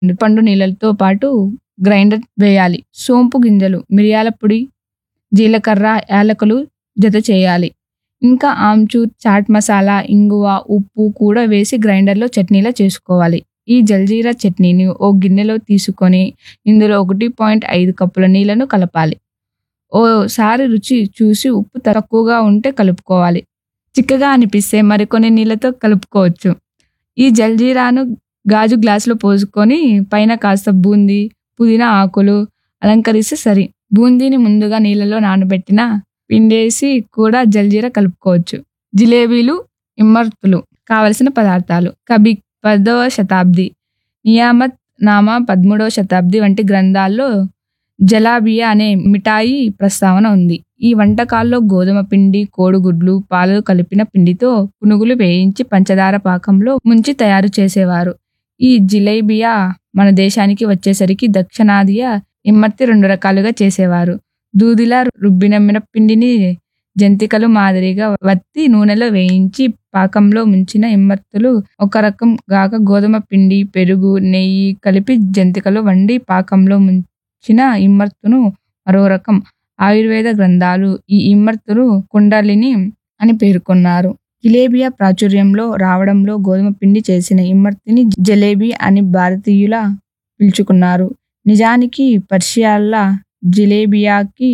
పండు నీళ్ళతో పాటు గ్రైండర్ వేయాలి సోంపు గింజలు మిరియాల పొడి జీలకర్ర యాలకులు జత చేయాలి ఇంకా ఆమ్చూర్ చాట్ మసాలా ఇంగువ ఉప్పు కూడా వేసి గ్రైండర్లో చట్నీలా చేసుకోవాలి ఈ జల్జీరా చట్నీని ఓ గిన్నెలో తీసుకొని ఇందులో ఒకటి పాయింట్ ఐదు కప్పుల నీళ్లను కలపాలి ఓసారి రుచి చూసి ఉప్పు తక్కువగా ఉంటే కలుపుకోవాలి చిక్కగా అనిపిస్తే మరికొన్ని నీళ్ళతో కలుపుకోవచ్చు ఈ జల్జీరాను గాజు గ్లాసులో పోసుకొని పైన కాస్త బూందీ పుదీనా ఆకులు అలంకరిస్తే సరి బూందీని ముందుగా నీళ్ళలో నానబెట్టిన పిండేసి కూడా జల్జీరా కలుపుకోవచ్చు జిలేబీలు ఇమ్మర్తులు కావలసిన పదార్థాలు కబి పదవ శతాబ్ది నియామత్ నామా పదమూడవ శతాబ్ది వంటి గ్రంథాల్లో జలాబియా అనే మిఠాయి ప్రస్తావన ఉంది ఈ వంటకాల్లో గోధుమ పిండి కోడిగుడ్లు పాలు కలిపిన పిండితో పునుగులు వేయించి పంచదార పాకంలో ముంచి తయారు చేసేవారు ఈ జిలేబియా మన దేశానికి వచ్చేసరికి దక్షిణాదియ ఇమ్మర్తి రెండు రకాలుగా చేసేవారు దూదిలా రుబ్బిన మినప్పిండిని జంతికలు మాదిరిగా వత్తి నూనెలో వేయించి పాకంలో ముంచిన ఇమ్మర్తులు ఒక రకం గాక గోధుమ పిండి పెరుగు నెయ్యి కలిపి జంతికలు వండి పాకంలో ముంచిన ఇమ్మర్తును మరో రకం ఆయుర్వేద గ్రంథాలు ఈ ఇమ్మర్తులు కుండలిని అని పేర్కొన్నారు జిలేబియా ప్రాచుర్యంలో రావడంలో గోధుమ పిండి చేసిన ఇమ్మర్తిని జలేబీ అని భారతీయుల పిలుచుకున్నారు నిజానికి పర్షియాల జిలేబియాకి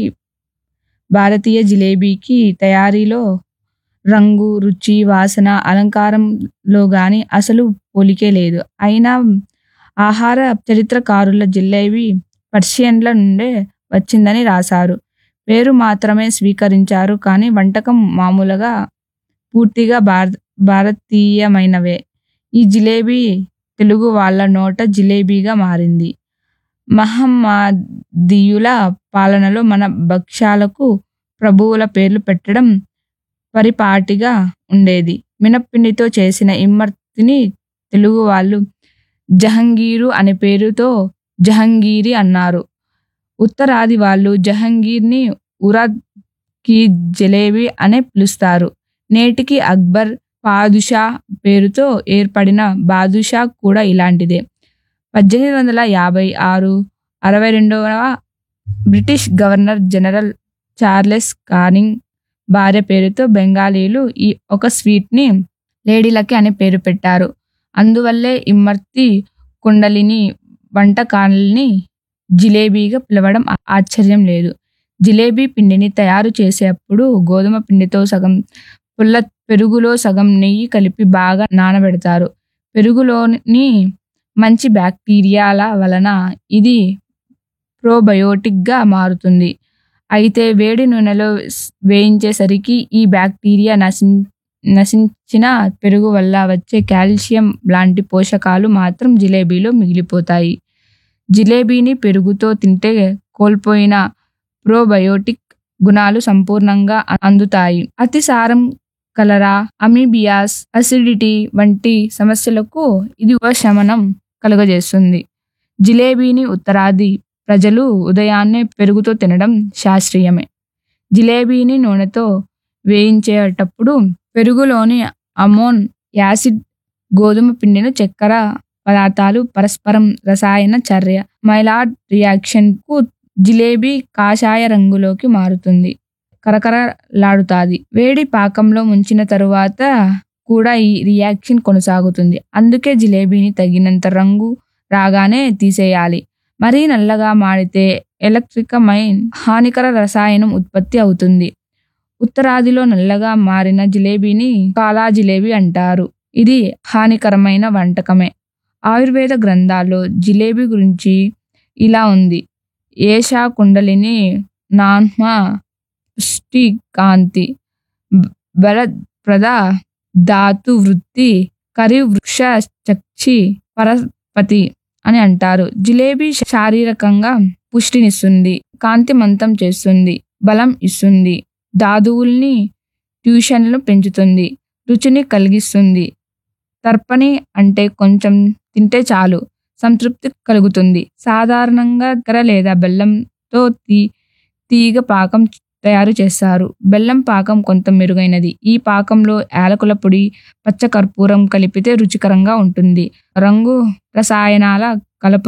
భారతీయ జిలేబీకి తయారీలో రంగు రుచి వాసన అలంకారంలో గాని అసలు పోలికే లేదు అయినా ఆహార చరిత్రకారుల జిలేబీ పర్షియన్ల నుండే వచ్చిందని రాశారు పేరు మాత్రమే స్వీకరించారు కానీ వంటకం మామూలుగా పూర్తిగా భారత భారతీయమైనవే ఈ జిలేబీ తెలుగు వాళ్ళ నోట జిలేబీగా మారింది మహమ్మదీయుల పాలనలో మన భక్ష్యాలకు ప్రభువుల పేర్లు పెట్టడం పరిపాటిగా ఉండేది మినప్పిండితో చేసిన ఇమ్మర్తిని తెలుగు వాళ్ళు జహంగీరు అనే పేరుతో జహంగీరి అన్నారు ఉత్తరాది వాళ్ళు జహంగీర్ని ఉరాద్ కి జలేబీ అనే పిలుస్తారు నేటికి అక్బర్ పాదుషా పేరుతో ఏర్పడిన బాదుషా కూడా ఇలాంటిదే పద్దెనిమిది వందల యాభై ఆరు అరవై రెండవ British governor general Charles Canning భార్య పేరుతో బెంగాలీలు ఈ ఒక స్వీట్ని లేడీలకి అనే పేరు పెట్టారు అందువల్లే ఇమ్మర్తి కుండలిని వంటకాలని జిలేబీగా పిలవడం ఆ- ఆశ్చర్యం లేదు జిలేబీ పిండిని తయారు చేసేటప్పుడు గోధుమ పిండితో సగం పుల్ల పెరుగులో సగం నెయ్యి కలిపి బాగా నానబెడతారు పెరుగులోని మంచి బ్యాక్టీరియాల వలన ఇది ప్రోబయోటిక్గా మారుతుంది అయితే వేడి నూనెలో స్- వేయించేసరికి ఈ బ్యాక్టీరియా నశిం నశించిన పెరుగు వల్ల వచ్చే కాల్షియం లాంటి పోషకాలు మాత్రం జిలేబీలో మిగిలిపోతాయి జిలేబీని పెరుగుతో తింటే కోల్పోయిన ప్రోబయోటిక్ గుణాలు సంపూర్ణంగా అ- అందుతాయి అతిసారం కలరా అమీబియాస్ అసిడిటీ వంటి సమస్యలకు ఇది ఉపశమనం కలుగజేస్తుంది జిలేబీని ఉత్తరాది ప్రజలు ఉదయాన్నే పెరుగుతో తినడం శాస్త్రీయమే జిలేబీని నూనెతో వేయించేటప్పుడు పెరుగులోని అమోన్ యాసిడ్ గోధుమ పిండిని చక్కెర పదార్థాలు పరస్పరం రసాయన చర్య మైలాడ్ రియాక్షన్ కు జిలేబీ కాషాయ రంగులోకి మారుతుంది కరకరలాడుతాది వేడి పాకంలో ముంచిన తరువాత కూడా ఈ రియాక్షన్ కొనసాగుతుంది అందుకే జిలేబీని తగినంత రంగు రాగానే తీసేయాలి మరీ నల్లగా మాడితే ఎలక్ట్రికమైన్ హానికర రసాయనం ఉత్పత్తి అవుతుంది ఉత్తరాదిలో నల్లగా మారిన జిలేబీని కాలా జిలేబీ అంటారు ఇది హానికరమైన వంటకమే ఆయుర్వేద గ్రంథాల్లో జిలేబీ గురించి ఇలా ఉంది ఏషా కుండలిని నాన్మ పుష్టి కాంతి బలప్రద ధాతు వృత్తి కరి వృక్ష చక్షి పరపతి అని అంటారు జిలేబీ శారీరకంగా పుష్టినిస్తుంది కాంతిమంతం చేస్తుంది బలం ఇస్తుంది దాదువుల్ని ట్యూషన్లు పెంచుతుంది రుచిని కలిగిస్తుంది తర్పణి అంటే కొంచెం తింటే చాలు సంతృప్తి కలుగుతుంది సాధారణంగా చక్కెర లేదా బెల్లంతో తీ తీగ పాకం తయారు చేస్తారు బెల్లం పాకం కొంత మెరుగైనది ఈ పాకంలో యాలకుల పొడి పచ్చ కర్పూరం కలిపితే రుచికరంగా ఉంటుంది రంగు రసాయనాల కలప